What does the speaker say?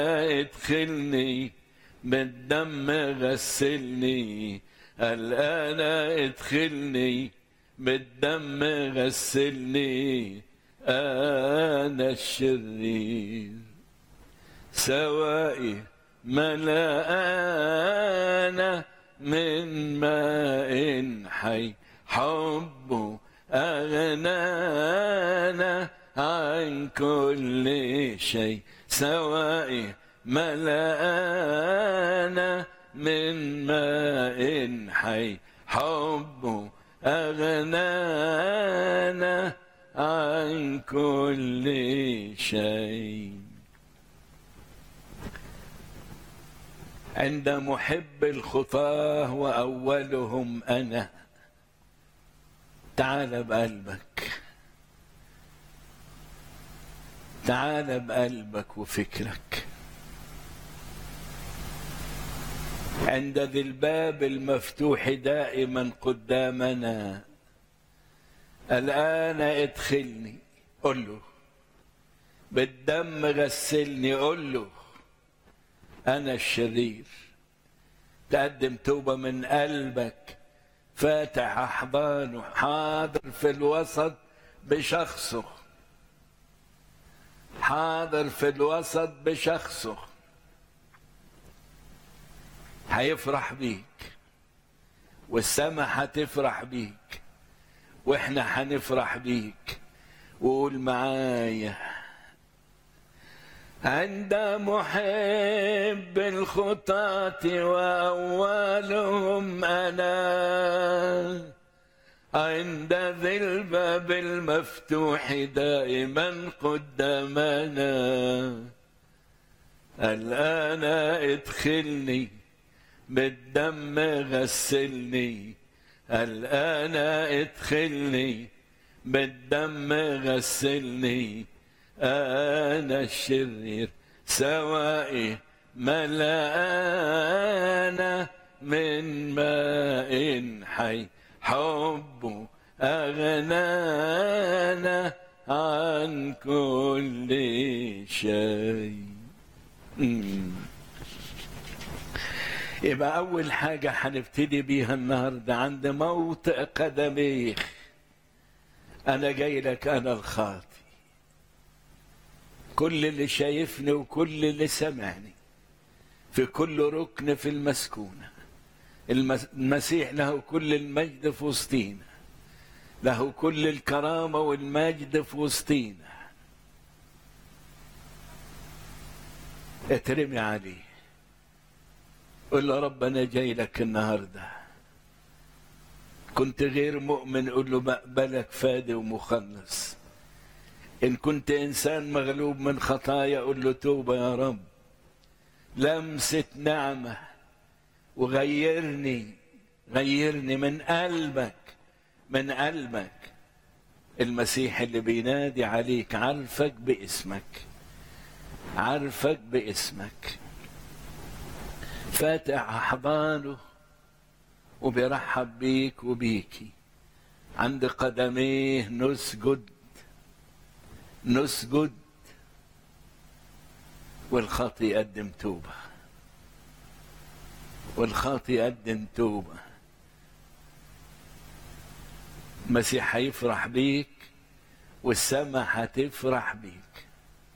ادخلني بالدم غسلني الآن ادخلني بالدم غسلني أنا الشرير سوائي ملآنا من ماء حي حبه أغنانا عن كل شيء سوائي ملآنا من ماء حي حبه أغنانا عن كل شيء عند محب الخطاه وأولهم أنا تعال بقلبك تعال بقلبك وفكرك عند ذي الباب المفتوح دائما قدامنا الآن ادخلني قل له بالدم غسلني قل له أنا الشرير تقدم توبة من قلبك فاتح أحضانه حاضر في الوسط بشخصه حاضر في الوسط بشخصه هيفرح بيك والسماء هتفرح بيك واحنا هنفرح بيك وقول معايا عند محب الخطاة وأولهم أنا عند ذي الباب المفتوح دائما قدامنا الآن ادخلني بالدم غسلني الآن ادخلني بالدم غسلني أنا الشرير سوائي ملآنا من ماء حي حب أغنانا عن كل شيء يبقى أول حاجة هنبتدي بيها النهاردة عند موطئ قدميك أنا جاي لك أنا الخاطي كل اللي شايفني وكل اللي سمعني في كل ركن في المسكونة المسيح له كل المجد في وسطينا له كل الكرامة والمجد في وسطينا اترمي عليه قل له رب انا جاي لك النهارده كنت غير مؤمن قل له بقبلك فادي ومخلص ان كنت انسان مغلوب من خطايا قل له توبه يا رب لمسه نعمه وغيرني غيرني من قلبك من قلبك المسيح اللي بينادي عليك عارفك باسمك عارفك باسمك فاتح احضانه وبيرحب بيك وبيكي عند قدميه نسجد نسجد والخاطي يقدم توبه والخاطي يقدم توبه المسيح هيفرح بيك والسماء هتفرح بيك